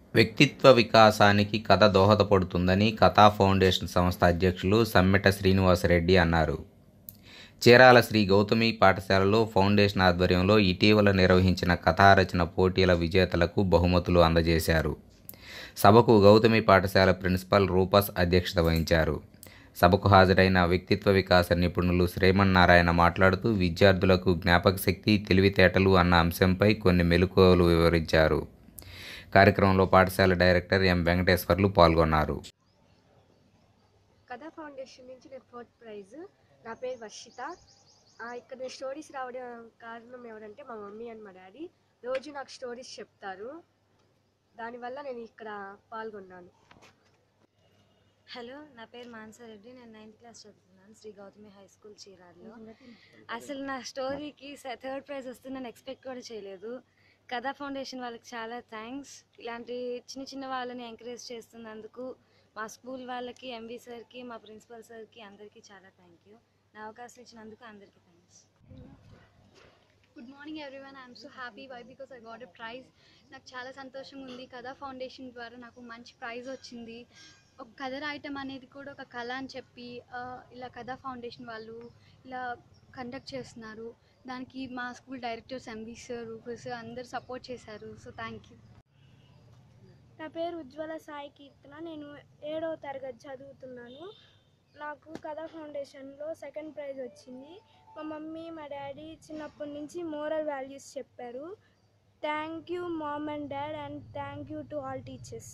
వ్యక్తిత్వ వికాసానికి కథ దోహదపడుతుందని కథా ఫౌండేషన్ సంస్థ అధ్యక్షులు సమ్మెట శ్రీనివాసరెడ్డి అన్నారు చీరాల శ్రీ గౌతమి పాఠశాలలో ఫౌండేషన్ ఆధ్వర్యంలో ఇటీవల నిర్వహించిన కథారచన పోటీల విజేతలకు బహుమతులు అందజేశారు సభకు గౌతమి పాఠశాల ప్రిన్సిపల్ రూపస్ అధ్యక్షత వహించారు సభకు హాజరైన వ్యక్తిత్వ వికాస నిపుణులు శ్రీమన్నారాయణ మాట్లాడుతూ విద్యార్థులకు జ్ఞాపక శక్తి తెలివితేటలు అన్న అంశంపై కొన్ని మెలకువలు వివరించారు కార్యక్రమంలో పాఠశాల డైరెక్టర్ ఎం వెంకటేశ్వర్లు పాల్గొన్నారు కథా ఫౌండేషన్ నుంచి నేను ఫోర్త్ ప్రైజ్ నా పేరు వర్షిత ఆ, ఇక్కడ నేను స్టోరీస్ రావడం కారణం ఎవరంటే మా మమ్మీ అండ్ మా డాడీ రోజు నాకు స్టోరీస్ చెప్తారు దానివల్ల నేను ఇక్కడ పాల్గొన్నాను హలో నా పేరు మాన్సారెడ్డి నేను నైన్త్ క్లాస్ చదువుతున్నాను శ్రీ గౌతమి హై స్కూల్ చీరాల్లో అసలు నా స్టోరీకి థర్డ్ ప్రైజ్ వస్తుంది నేను ఎక్స్పెక్ట్ కూడా చేయలేదు కథా ఫౌండేషన్ వాళ్ళకి చాలా థ్యాంక్స్ ఇలాంటి చిన్న చిన్న వాళ్ళని ఎంకరేజ్ చేస్తున్నందుకు మా స్కూల్ వాళ్ళకి ఎంవి సార్కి మా ప్రిన్సిపల్ సార్కి అందరికీ చాలా థ్యాంక్ యూ నా అవకాశం ఇచ్చినందుకు అందరికీ thanks good morning everyone I'm so happy why because I got a prize నాకు చాలా సంతోషంగా ఉంది కథా ఫౌండేషన్ ద్వారా నాకు మంచి ప్రైజ్ వచ్చింది ఒక కథ రాయటం అనేది కూడా ఒక కళ అని చెప్పి ఆ, ఇలా కథా ఫౌండేషన్ వాళ్ళు ఇలా కండక్ట్ చేస్తున్నారు దానికి మా స్కూల్ డైరెక్టర్స్ ఎంబీ సార్ రూపస్ అందరు సపోర్ట్ చేశారు సో థ్యాంక్ యూ నా పేరు ఉజ్వల సాయి కీర్తన నేను ఏడవ తరగతి చదువుతున్నాను నాకు కథా ఫౌండేషన్లో సెకండ్ ప్రైజ్ వచ్చింది మా మమ్మీ మా డాడీ చిన్నప్పటి నుంచి మోరల్ వాల్యూస్ చెప్పారు thank you mom and dad and thank you to all teachers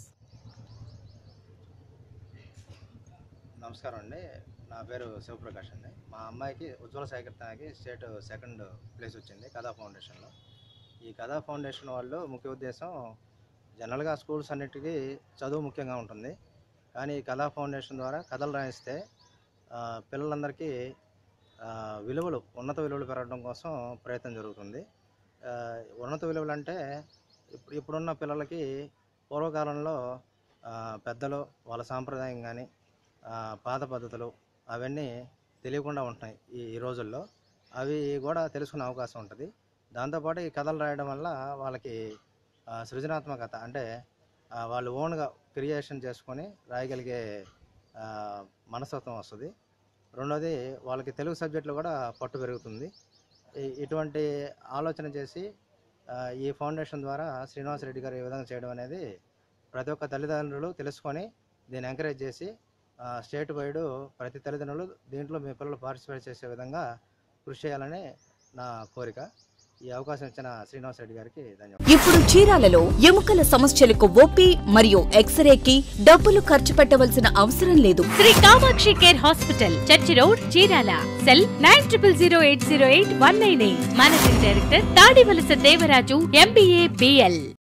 నమస్కారం అండి నా పేరు శివప్రకాష్ అండి మా అమ్మాయికి ఉజ్వల సేకరణకి స్టేట్ సెకండ్ ప్లేస్ వచ్చింది కథా ఫౌండేషన్లో ఈ కథా ఫౌండేషన్ వాళ్ళు ముఖ్య ఉద్దేశం జనరల్గా స్కూల్స్ అన్నిటికీ చదువు ముఖ్యంగా ఉంటుంది కానీ ఈ కథా ఫౌండేషన్ ద్వారా కథలు రాయిస్తే ఆ, పిల్లలందరికీ ఆ, విలువలు ఉన్నత విలువలు పెరగడం కోసం ప్రయత్నం జరుగుతుంది ఆ, ఉన్నత విలువలు అంటే ఇప్పుడు ఇప్పుడున్న పిల్లలకి పూర్వకాలంలో ఆ, పెద్దలు వాళ్ళ సాంప్రదాయం కానీ ఆ, పాత పద్ధతులు అవన్నీ తెలియకుండా ఉంటున్నాయి ఈ ఈ రోజుల్లో అవి కూడా తెలుసుకునే అవకాశం ఉంటుంది దాంతోపాటు ఈ కథలు రాయడం వల్ల వాళ్ళకి ఆ, సృజనాత్మకత అంటే ఆ, వాళ్ళు ఓన్గా క్రియేషన్ చేసుకొని రాయగలిగే ఆ, మనస్తత్వం వస్తుంది రెండోది వాళ్ళకి తెలుగు సబ్జెక్టులో కూడా పట్టు పెరుగుతుంది ఈ- ఇటువంటి ఆలోచన చేసి ఆ, ఈ ఫౌండేషన్ ద్వారా శ్రీనివాసరెడ్డి గారు ఈ విధంగా చేయడం అనేది ప్రతి ఒక్క తల్లిదండ్రులు తెలుసుకొని దీన్ని ఎంకరేజ్ చేసి ఆ, స్టేట్ వైడ్ ప్రతి తల్లిదండ్రులు దీంట్లో మీ పిల్లలు పార్టిసిపేట్ చేసే విధంగా కృషి చేయాలని నా కోరిక ఈ అవకాశం ఇచ్చిన శ్రీనివాస్ రెడ్డి గారికి ధన్యవాదాలు ఇప్పుడు చీరాలలో ఎముకల సమస్యలకు ఓపీ మరియు ఎక్స్రేకి డబ్బులు ఖర్చు పెట్టవలసిన అవసరం లేదు Shri Kamakshi care hospital church road Chirala cell nine triple zero eight zero eight one nine eight managing director Tadivalasa Devaraju MBA BL